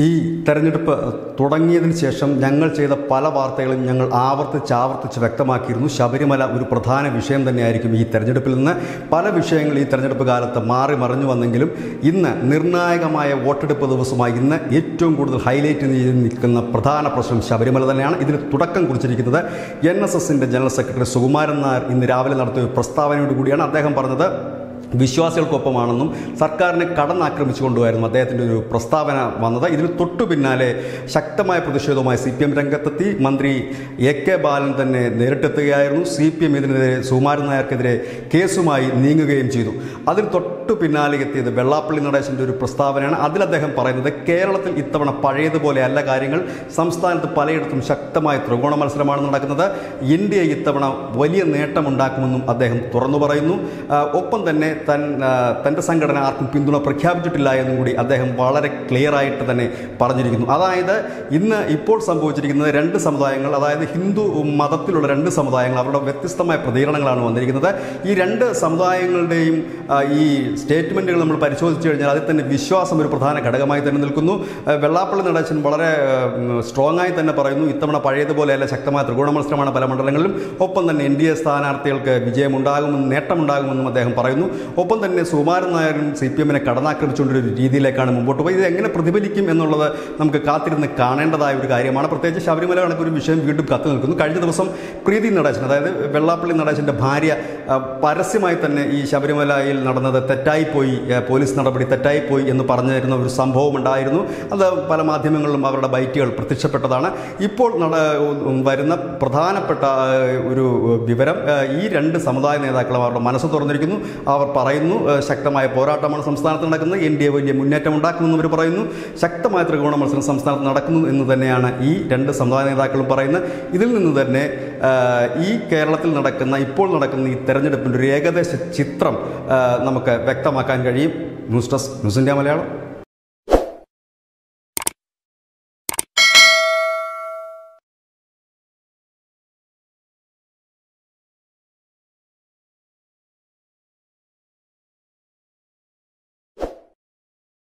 ഈ തെരഞ്ഞെടുപ്പ് തുടങ്ങിയതിന് ശേഷം ഞങ്ങൾ ചെയ്ത പല വാർത്തകളും ഞങ്ങൾ ആവർത്തിച്ച് ആവർത്തിച്ച് വ്യക്തമാക്കിയിരുന്നു ശബരിമല ഒരു പ്രധാന വിഷയം തന്നെയായിരിക്കും ഈ തെരഞ്ഞെടുപ്പിൽ നിന്ന് പല വിഷയങ്ങൾ ഈ തെരഞ്ഞെടുപ്പ് കാലത്ത് മാറി മറിഞ്ഞു വന്നെങ്കിലും ഇന്ന് നിർണായകമായ വോട്ടെടുപ്പ് ദിവസമായി ഇന്ന് ഏറ്റവും കൂടുതൽ ഹൈലൈറ്റ് ചെയ്ത് നിൽക്കുന്ന പ്രധാന പ്രശ്നം ശബരിമല തന്നെയാണ് ഇതിന് തുടക്കം കുറിച്ചിരിക്കുന്നത് എൻ എസ് എസിൻ്റെ ജനറൽ സെക്രട്ടറി സുകുമാരൻ നായർ ഇന്ന് രാവിലെ നടത്തിയ ഒരു പ്രസ്താവനയോട് കൂടിയാണ് അദ്ദേഹം പറഞ്ഞത് വിശ്വാസികൾക്കൊപ്പമാണെന്നും സർക്കാരിനെ കടന്നാക്രമിച്ചുകൊണ്ടുമായിരുന്നു അദ്ദേഹത്തിൻ്റെ ഒരു പ്രസ്താവന വന്നത് ഇതിന് തൊട്ടു പിന്നാലെ ശക്തമായ പ്രതിഷേധവുമായി സി പി എം രംഗത്തെത്തി മന്ത്രി എ കെ ബാലൻ തന്നെ നേരിട്ടെത്തുകയായിരുന്നു സി പി എം ഇതിനെതിരെ സുകുമാരൻ നായർക്കെതിരെ കേസുമായി നീങ്ങുകയും ചെയ്തു അതിന് തൊട്ടു പിന്നാലെ എത്തിയത് വെള്ളാപ്പള്ളി നടേശൻ്റെ ഒരു പ്രസ്താവനയാണ് അതിൽ അദ്ദേഹം പറയുന്നത് കേരളത്തിൽ ഇത്തവണ പഴയതുപോലെ അല്ല കാര്യങ്ങൾ സംസ്ഥാനത്ത് പലയിടത്തും ശക്തമായ ത്രികോണ മത്സരമാണ് നടക്കുന്നത് ഇന്ത്യ ഇത്തവണ വലിയ നേട്ടമുണ്ടാക്കുമെന്നും അദ്ദേഹം തുറന്നു പറയുന്നു ആ, ഒപ്പം തന്നെ തൻ ആ, തൻ്റെ സംഘടന ആർക്കും പിന്തുണ പ്രഖ്യാപിച്ചിട്ടില്ല എന്നും കൂടി അദ്ദേഹം വളരെ ക്ലിയർ ആയിട്ട് തന്നെ പറഞ്ഞിരിക്കുന്നു അതായത് ഇന്ന് ഇപ്പോൾ സംഭവിച്ചിരിക്കുന്നത് രണ്ട് സമുദായങ്ങൾ അതായത് ഹിന്ദു മതത്തിലുള്ള രണ്ട് സമുദായങ്ങൾ അവരുടെ വ്യത്യസ്തമായ പ്രതികരണങ്ങളാണ് വന്നിരിക്കുന്നത് ഈ രണ്ട് സമുദായങ്ങളുടെയും ആ, ഈ സ്റ്റേറ്റ്മെൻറ്റുകൾ നമ്മൾ പരിശോധിച്ച് കഴിഞ്ഞാൽ അതിൽ തന്നെ വിശ്വാസം ഒരു പ്രധാന ഘടകമായി തന്നെ നിൽക്കുന്നു ആ, വെള്ളാപ്പള്ളി നടേശൻ വളരെ സ്ട്രോങ് ആയി തന്നെ പറയുന്നു ഇത്തവണ പഴയതുപോലെയല്ല ശക്തമായ ത്രികോണ മത്സരമാണ് പല മണ്ഡലങ്ങളിലും ഒപ്പം തന്നെ എൻ ഡി എ സ്ഥാനാർത്ഥികൾക്ക് വിജയമുണ്ടാകുമെന്നും നേട്ടമുണ്ടാകുമെന്നും അദ്ദേഹം പറയുന്നു ഒപ്പം തന്നെ സുകുമാരൻ നായരും സി പി എമ്മിനെ കടന്നാക്രമിച്ചുകൊണ്ടൊരു രീതിയിലേക്കാണ് മുമ്പോട്ട് പോയി ഇത് എങ്ങനെ പ്രതിഫലിക്കും എന്നുള്ളത് നമുക്ക് കാത്തിരുന്ന് കാണേണ്ടതായ ഒരു കാര്യമാണ് പ്രത്യേകിച്ച് ശബരിമല കണക്കൊരു വിഷയം വീണ്ടും കത്തു നിൽക്കുന്നു കഴിഞ്ഞ ദിവസം പ്രീതി നടേശൻ അതായത് വെള്ളാപ്പള്ളി നടേശൻ്റെ ഭാര്യ ആ, പരസ്യമായി തന്നെ ഈ ശബരിമലയിൽ നടന്നത് തെറ്റായിപ്പോയി ആ, പോലീസ് നടപടി തെറ്റായിപ്പോയി എന്ന് പറഞ്ഞിരുന്ന ഒരു സംഭവം ഉണ്ടായിരുന്നു അത് പല മാധ്യമങ്ങളിലും അവരുടെ ബൈറ്റുകൾ പ്രത്യക്ഷപ്പെട്ടതാണ് ഇപ്പോൾ നട വരുന്ന പ്രധാനപ്പെട്ട ആ, ഒരു വിവരം ആ, ഈ രണ്ട് സമുദായ നേതാക്കളും അവരുടെ മനസ്സ് തുറന്നിരിക്കുന്നു അവർ പറയുന്നു ആ, ശക്തമായ പോരാട്ടമാണ് സംസ്ഥാനത്ത് നടക്കുന്നത് എൻ ഡി എ വലിയ മുന്നേറ്റം ഉണ്ടാക്കുമെന്ന് അവർ പറയുന്നു ശക്തമായ ത്രികോണ മത്സരം സംസ്ഥാനത്ത് നടക്കുന്നു എന്ന് തന്നെയാണ് ഈ രണ്ട് സമുദായ നേതാക്കളും പറയുന്നത് ഇതിൽ നിന്ന് തന്നെ ആ, ഈ കേരളത്തിൽ നടക്കുന്ന ഇപ്പോൾ നടക്കുന്ന ഈ തെരഞ്ഞെടുപ്പിൻ്റെ ഒരു ഏകദേശ ചിത്രം ആ, നമുക്ക് വ്യക്തമാക്കാൻ കഴിയും news desk news India Malayalam